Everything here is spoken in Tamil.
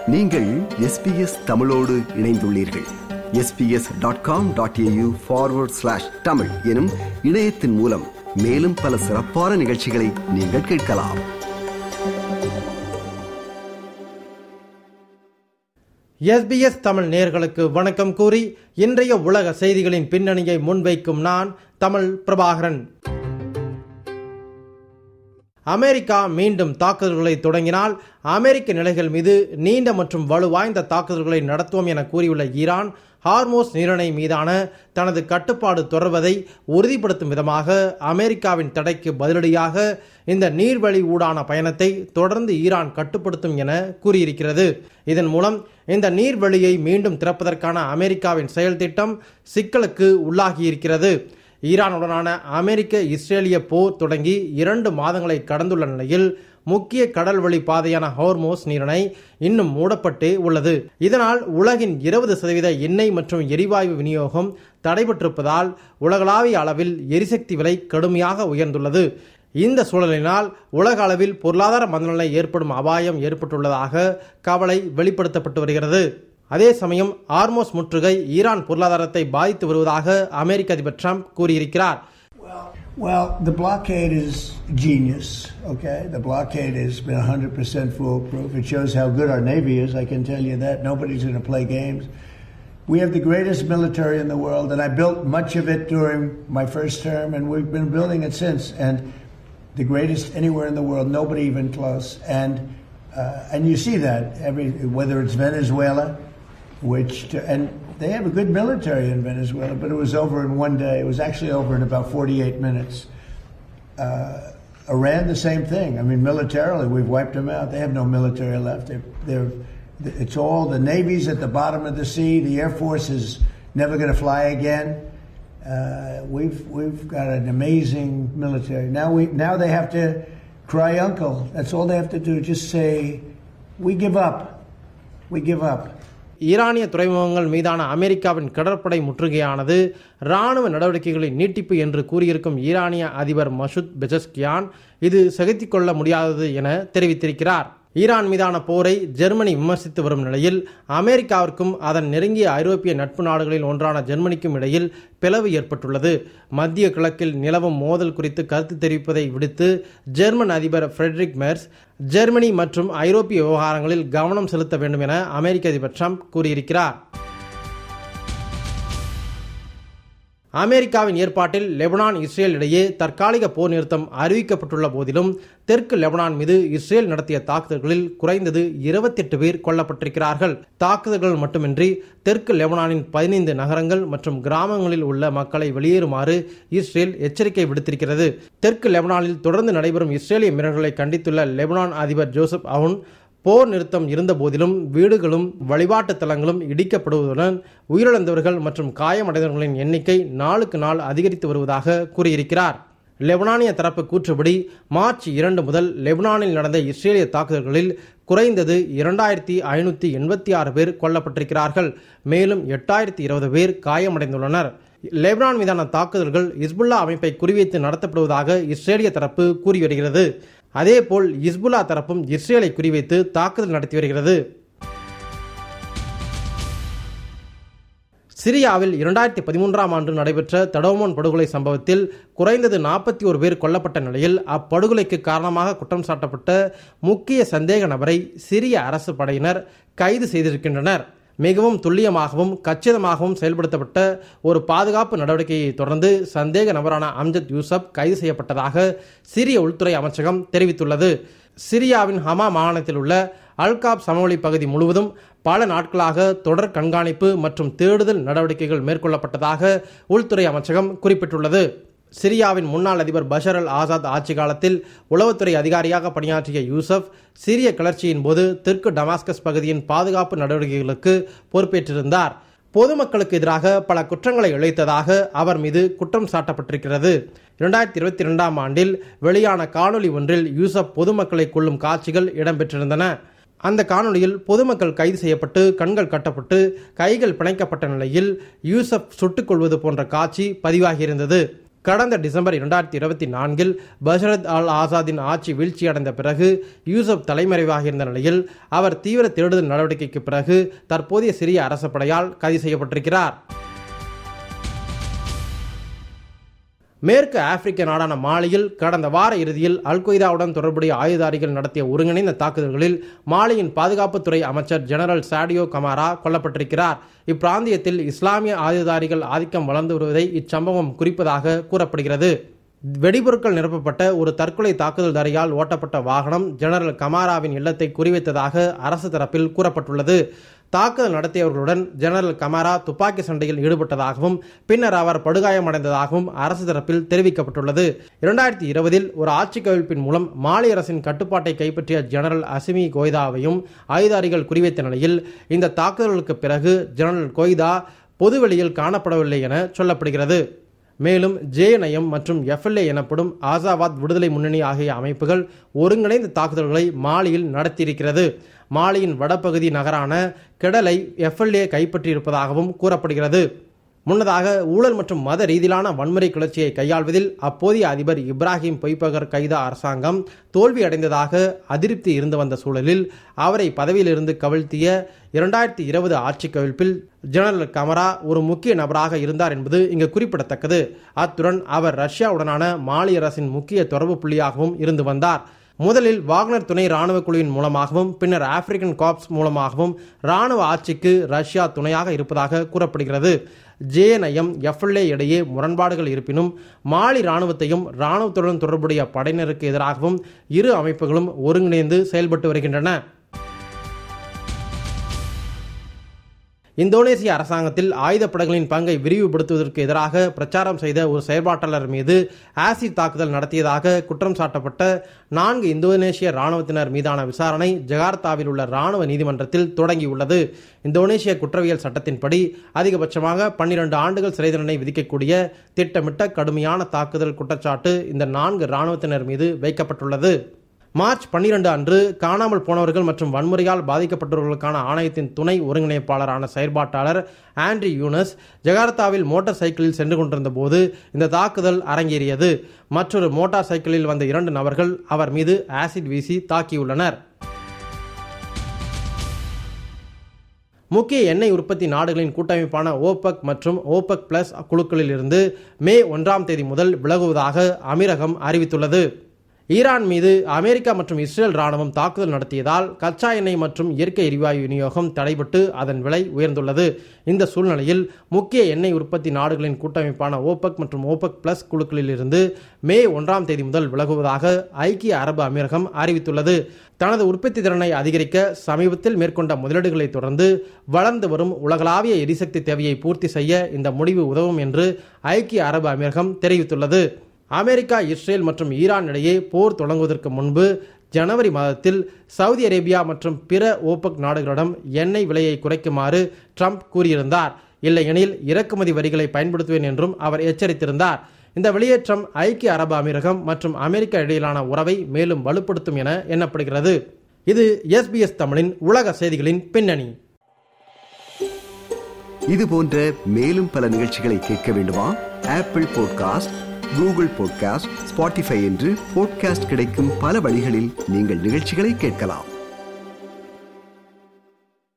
நீங்கள் எஸ்பிஎஸ் தமிழோடு இணைந்துள்ளீர்கள் SBS dot com dot AU forward slash Tamil எனும் இணையத்தின் மூலம் மேலும் பல சிறப்பான நிகழ்ச்சிகளை நீங்கள் கேட்கலாம் எஸ்பிஎஸ் தமிழ் நேயர்களுக்கு வணக்கம் கூறி இன்றைய உலக செய்திகளின் பின்னணியை முன்வைக்கும் நான் தமிழ் பிரபாகரன் அமெரிக்கா மீண்டும் தாக்குதல்களை தொடங்கினால் அமெரிக்க நிலைகள் மீது நீண்ட மற்றும் வலுவாய்ந்த தாக்குதல்களை நடத்துவோம் என கூறியுள்ள ஈரான் ஹார்மோஸ் நீரிணை மீதான தனது கட்டுப்பாடு தொடர்வதை உறுதிப்படுத்தும் விதமாக அமெரிக்காவின் தடைக்கு பதிலடியாக இந்த நீர்வழி ஊடான பயணத்தை தொடர்ந்து ஈரான் கட்டுப்படுத்தும் என கூறியிருக்கிறது இதன் மூலம் இந்த நீர்வழியை மீண்டும் திறப்பதற்கான அமெரிக்காவின் செயல் திட்டம் சிக்கலுக்கு உள்ளாகியிருக்கிறது ஈரானுடனான அமெரிக்க இஸ்ரேலிய போர் தொடங்கி இரண்டு மாதங்களை கடந்துள்ள நிலையில் முக்கிய கடல் வழி பாதையான ஹோர்மோஸ் நீரிணை இன்னும் மூடப்பட்டே உள்ளது இதனால் உலகின் இருபது சதவீத எண்ணெய் மற்றும் எரிவாயு விநியோகம் தடைபட்டிருப்பதால் உலகளாவிய அளவில் எரிசக்தி விலை கடுமையாக உயர்ந்துள்ளது இந்த சூழலினால் உலக அளவில் பொருளாதார மந்தநிலை ஏற்படும் அபாயம் ஏற்பட்டுள்ளதாக கவலை வெளிப்படுத்தப்பட்டு வருகிறது அதே சமயம் ஆர்மோஸ் முற்றுகை ஈரான் பொருளாதாரத்தை பாதித்து வருவதாக அமெரிக்க அதிபர் ட்ரம்ப் கூறியிருக்கிறார் Well, the blockade is genius, okay? The blockade has been 100% foolproof. It shows how good our Navy is, I can tell you that. Nobody's going to play games. We have the greatest military in the world, and I built much of it during my first term, and we've been building it since. And the greatest anywhere in the world, nobody even close. And uh, and you see that every whether it's Venezuela, which and they have a good military in Venezuela, but it was over in one day. It was actually over in about 48 minutes. Uh, Iran, the same thing. I mean, militarily, we've wiped them out. They have no military left. They're, they're, it's all the Navy's at the bottom of the sea. The Air Force is never going to fly again. Uh, we've we've got an amazing military. Now we now they have to cry uncle. That's all they have to do. Just say, we give up. We give up. ஈரானிய துறைமுகங்கள் மீதான அமெரிக்காவின் கடற்படை முற்றுகையானது இராணுவ நடவடிக்கைகளின் நீட்டிப்பு என்று கூறியிருக்கும் ஈரானிய அதிபர் மசூத் பெஜஸ்கியான் இது சகித்துக் கொள்ள முடியாதது என தெரிவித்திருக்கிறார் ஈரான் மீதான போரை ஜெர்மனி விமர்சித்து வரும் நிலையில் அமெரிக்காவிற்கும் அதன் நெருங்கிய ஐரோப்பிய நட்பு நாடுகளில் ஒன்றான ஜெர்மனிக்கும் இடையில் பிளவு ஏற்பட்டுள்ளது மத்திய கிழக்கில் நிலவும் மோதல் குறித்து கருத்து தெரிவிப்பதை விடுத்து ஜெர்மன் அதிபர் ஃப்ரெட்ரிக் மெர்ஸ் ஜெர்மனி மற்றும் ஐரோப்பிய விவகாரங்களில் கவனம் செலுத்த வேண்டும் என அமெரிக்க அதிபர் ட்ரம்ப் கூறியிருக்கிறார் அமெரிக்காவின் ஏற்பாட்டில் லெபனான் இஸ்ரேல் இடையே தற்காலிக போர் நிறுத்தம் அறிவிக்கப்பட்டுள்ள போதிலும் தெற்கு லெபனான் மீது இஸ்ரேல் நடத்திய தாக்குதல்களில் குறைந்தது இருபத்தி எட்டு பேர் கொல்லப்பட்டிருக்கிறார்கள் தாக்குதல்கள் மட்டுமின்றி தெற்கு லெபனானின் பதினைந்து நகரங்கள் மற்றும் கிராமங்களில் உள்ள மக்களை வெளியேறுமாறு இஸ்ரேல் எச்சரிக்கை விடுத்திருக்கிறது தெற்கு லெபனானில் தொடர்ந்து நடைபெறும் இஸ்ரேலிய மிரர்களை கண்டித்துள்ள லெபனான் அதிபர் ஜோசப் அவுன் போர் நிறுத்தம் இருந்த போதிலும் வீடுகளும் வழிபாட்டு தலங்களும் இடிக்கப்படுவதுடன் உயிரிழந்தவர்கள் மற்றும் காயமடைந்தவர்களின் எண்ணிக்கை நாளுக்கு நாள் அதிகரித்து வருவதாக கூறியிருக்கிறார் லெபனானிய தரப்பு கூற்றுப்படி மார்ச் இரண்டு முதல் லெபனானில் நடந்த இஸ்ரேலிய தாக்குதல்களில் குறைந்தது இரண்டாயிரத்தி ஐநூற்றி எண்பத்தி ஆறு பேர் கொல்லப்பட்டிருக்கிறார்கள் மேலும் எட்டாயிரத்தி இருபது பேர் காயமடைந்துள்ளனர் லெபனான் மீதான தாக்குதல்கள் இஸ்புல்லா அமைப்பை குறிவைத்து நடத்தப்படுவதாக இஸ்ரேலிய தரப்பு கூறி வருகிறது அதேபோல் இஸ்புல்லா தரப்பும் இஸ்ரேலை குறிவைத்து தாக்குதல் நடத்தி வருகிறது சிரியாவில் இரண்டாயிரத்தி பதிமூன்றாம் ஆண்டு நடைபெற்ற தடோமோன் படுகொலை சம்பவத்தில் குறைந்தது நாற்பத்தி ஒரு பேர் கொல்லப்பட்ட நிலையில் அப்படுகொலைக்கு காரணமாக குற்றம் சாட்டப்பட்ட முக்கிய சந்தேக நபரை சிரிய அரசு படையினர் கைது செய்திருக்கின்றனர் மிகவும் துல்லியமாகவும் கச்சிதமாகவும் செயல்படுத்தப்பட்ட ஒரு பாதுகாப்பு நடவடிக்கையை தொடர்ந்து சந்தேக நபரான அம்ஜத் யூசப் கைது செய்யப்பட்டதாக சிரிய உள்துறை அமைச்சகம் தெரிவித்துள்ளது சிரியாவின் ஹமா மாகாணத்தில் உள்ள அல்காப் சமவெளி பகுதி முழுவதும் பல நாட்களாக தொடர் கண்காணிப்பு மற்றும் தேடுதல் நடவடிக்கைகள் மேற்கொள்ளப்பட்டதாக உள்துறை அமைச்சகம் குறிப்பிட்டுள்ளது சிரியாவின் முன்னாள் அதிபர் பஷர் அல் ஆசாத் ஆட்சி காலத்தில் உளவுத்துறை அதிகாரியாக பணியாற்றிய யூசப் சிரிய கிளர்ச்சியின் போது தெற்கு டமாஸ்கஸ் பகுதியின் பாதுகாப்பு நடவடிக்கைகளுக்கு பொறுப்பேற்றிருந்தார் பொதுமக்களுக்கு எதிராக பல குற்றங்களை இழைத்ததாக அவர் மீது குற்றம் சாட்டப்பட்டிருக்கிறது இரண்டாயிரத்தி இருபத்தி இரண்டாம் ஆண்டில் வெளியான காணொலி ஒன்றில் யூசப் பொதுமக்களை கொள்ளும் காட்சிகள் இடம்பெற்றிருந்தன அந்த காணொளியில் பொதுமக்கள் கைது செய்யப்பட்டு கண்கள் கட்டப்பட்டு கைகள் பிணைக்கப்பட்ட நிலையில் யூசப் சுட்டுக் கொள்வது போன்ற காட்சி பதிவாகியிருந்தது கடந்த டிசம்பர் இரண்டாயிரத்தி இருபத்தி நான்கில் பஷரத் அல் ஆசாதின் ஆட்சி வீழ்ச்சியடைந்த பிறகு யூசப் தலைமறைவாக இருந்த நிலையில் அவர் தீவிர தேடுதல் நடவடிக்கைக்கு பிறகு தற்போதைய சிரிய அரச படையால் கைது செய்யப்பட்டிருக்கிறார் மேற்கு ஆப்பிரிக்க நாடான மாலியில் கடந்த வார இறுதியில் அல் கொய்தாவுடன் தொடர்புடைய ஆயுதாரிகள் நடத்திய ஒருங்கிணைந்த தாக்குதல்களில் மாலியின் பாதுகாப்புத்துறை அமைச்சர் ஜெனரல் சாடியோ கமாரா கொல்லப்பட்டிருக்கிறார் இப்பிராந்தியத்தில் இஸ்லாமிய ஆயுதாரிகள் ஆதிக்கம் வளர்ந்து வருவதை இச்சம்பவம் குறிப்பதாக கூறப்படுகிறது வெடிபொருட்கள் நிரப்பப்பட்ட ஒரு தற்கொலை தாக்குதல்தாரியால் ஓட்டப்பட்ட வாகனம் ஜெனரல் கமாராவின் இல்லத்தை குறிவைத்ததாக அரசு தரப்பில் கூறப்பட்டுள்ளது தாக்குதல் நடத்தியவர்களுடன் ஜெனரல் கமாரா துப்பாக்கி சண்டையில் ஈடுபட்டதாகவும் பின்னர் அவர் படுகாயமடைந்ததாகவும் அரசு தரப்பில் தெரிவிக்கப்பட்டுள்ளது இரண்டாயிரத்தி இருபதில் ஒரு ஆட்சி கவிழ்ப்பின் மூலம் மாலி அரசின் கட்டுப்பாட்டை கைப்பற்றிய ஜெனரல் அசிமி கோய்தாவையும் ஆயுதாரிகள் குறிவைத்த நிலையில் இந்த தாக்குதல்களுக்கு பிறகு ஜெனரல் கோய்தா பொதுவெளியில் காணப்படவில்லை என சொல்லப்படுகிறது மேலும் ஜேஎன்ஐஎம் மற்றும் எஃப்எல்ஏ எனப்படும் ஆசாவாத் விடுதலை முன்னணி ஆகிய அமைப்புகள் ஒருங்கிணைந்த தாக்குதல்களை மாலியில் நடத்தியிருக்கிறது மாலியின் வடபகுதி நகரான கெடலை எஃப்எல்ஏ கைப்பற்றியிருப்பதாகவும் கூறப்படுகிறது முன்னதாக ஊழல் மற்றும் மத ரீதியிலான வன்முறை கிளர்ச்சியை கையாள்வதில் அப்போதைய அதிபர் இப்ராஹிம் பொய்பகர் கைதா அரசாங்கம் தோல்வியடைந்ததாக அதிருப்தி இருந்து வந்த சூழலில் அவரை பதவியிலிருந்து கவிழ்த்திய இரண்டாயிரத்தி இருபது ஆட்சி கவிழ்ப்பில் ஜெனரல் கமரா ஒரு முக்கிய நபராக இருந்தார் என்பது இங்கு குறிப்பிடத்தக்கது அத்துடன் அவர் ரஷ்யாவுடனான மாலி அரசின் முக்கிய தொடர்பு புள்ளியாகவும் இருந்து வந்தார் முதலில் வாக்னர் துணை ராணுவ குழுவின் மூலமாகவும் பின்னர் ஆப்பிரிக்கன் காப்ஸ் மூலமாகவும் ராணுவ ஆட்சிக்கு ரஷ்யா துணையாக இருப்பதாக கூறப்படுகிறது ஜேஎன்ஐஎம் எஃப்எல்ஏ இடையே முரண்பாடுகள் இருப்பினும் மாலி ராணுவத்தையும் ராணுவத்துடன் தொடர்புடைய படையினருக்கு எதிராகவும் இரு அமைப்புகளும் ஒருங்கிணைந்து செயல்பட்டு வருகின்றன இந்தோனேசிய அரசாங்கத்தில் ஆயுதப்படைகளின் பங்கை விரிவுபடுத்துவதற்கு எதிராக பிரச்சாரம் செய்த ஒரு செயற்பாட்டாளர் மீது ஆசிட் தாக்குதல் நடத்தியதாக குற்றம் சாட்டப்பட்ட நான்கு இந்தோனேசிய ராணுவத்தினர் மீதான விசாரணை ஜகார்த்தாவில் உள்ள ராணுவ நீதிமன்றத்தில் தொடங்கியுள்ளது இந்தோனேசிய குற்றவியல் சட்டத்தின்படி அதிகபட்சமாக பன்னிரண்டு ஆண்டுகள் சிறை தண்டனை விதிக்கக்கூடிய திட்டமிட்ட கடுமையான தாக்குதல் குற்றச்சாட்டு இந்த நான்கு ராணுவத்தினர் மீது வைக்கப்பட்டுள்ளது மார்ச் பன்னிரண்டு அன்று காணாமல் போனவர்கள் மற்றும் வன்முறையால் பாதிக்கப்பட்டவர்களுக்கான ஆணையத்தின் துணை ஒருங்கிணைப்பாளரான செயற்பாட்டாளர் ஆண்ட்ரி யூனஸ் ஜகார்த்தாவில் மோட்டார் சைக்கிளில் சென்று கொண்டிருந்த போது இந்த தாக்குதல் அரங்கேறியது மற்றொரு மோட்டார் சைக்கிளில் வந்த இரண்டு நபர்கள் அவர் மீது ஆசிட் வீசி தாக்கியுள்ளனர் முக்கிய எண்ணெய் உற்பத்தி நாடுகளின் கூட்டமைப்பான ஓபக் மற்றும் ஓபக் பிளஸ் குழுக்களில் இருந்து மே ஒன்றாம் தேதி முதல் விலகுவதாக அமீரகம் அறிவித்துள்ளது ஈரான் மீது அமெரிக்கா மற்றும் இஸ்ரேல் ராணுவம் தாக்குதல் நடத்தியதால் கச்சா எண்ணெய் மற்றும் இயற்கை எரிவாயு விநியோகம் தடைபட்டு அதன் விலை உயர்ந்துள்ளது இந்த சூழ்நிலையில் முக்கிய எண்ணெய் உற்பத்தி நாடுகளின் கூட்டமைப்பான ஓபக் மற்றும் ஓபக் பிளஸ் குழுக்களில் இருந்து மே ஒன்றாம் தேதி முதல் விலகுவதாக ஐக்கிய அரபு அமீரகம் அறிவித்துள்ளது தனது உற்பத்தி திறனை அதிகரிக்க சமீபத்தில் மேற்கொண்ட முதலீடுகளை தொடர்ந்து வளர்ந்து வரும் உலகளாவிய எரிசக்தி தேவையை பூர்த்தி செய்ய இந்த முடிவு உதவும் என்று ஐக்கிய அரபு அமீரகம் தெரிவித்துள்ளது அமெரிக்கா இஸ்ரேல் மற்றும் ஈரான் இடையே போர் தொடங்குவதற்கு முன்பு ஜனவரி மாதத்தில் சவுதி அரேபியா மற்றும் பிற ஓபக் நாடுகளிடம் எண்ணெய் விலையை குறைக்குமாறு ட்ரம்ப் கூறியிருந்தார் இல்லையெனில் இறக்குமதி வரிகளை பயன்படுத்துவேன் என்றும் அவர் எச்சரித்திருந்தார் இந்த வெளியேற்றம் ஐக்கிய அரபு அமீரகம் மற்றும் அமெரிக்கா இடையிலான உறவை மேலும் வலுப்படுத்தும் என எண்ணப்படுகிறது இது எஸ்பிஎஸ் தமிழின் உலக செய்திகளின் பின்னணி இது போன்ற மேலும் பல நிகழ்ச்சிகளை கேட்க வேண்டுமா Apple podcast Google podcast Spotify என்று பாட்காஸ்ட் கிடைக்கும் பல வழிகளில் நீங்கள் நிகழ்ச்சிகளை கேட்கலாம்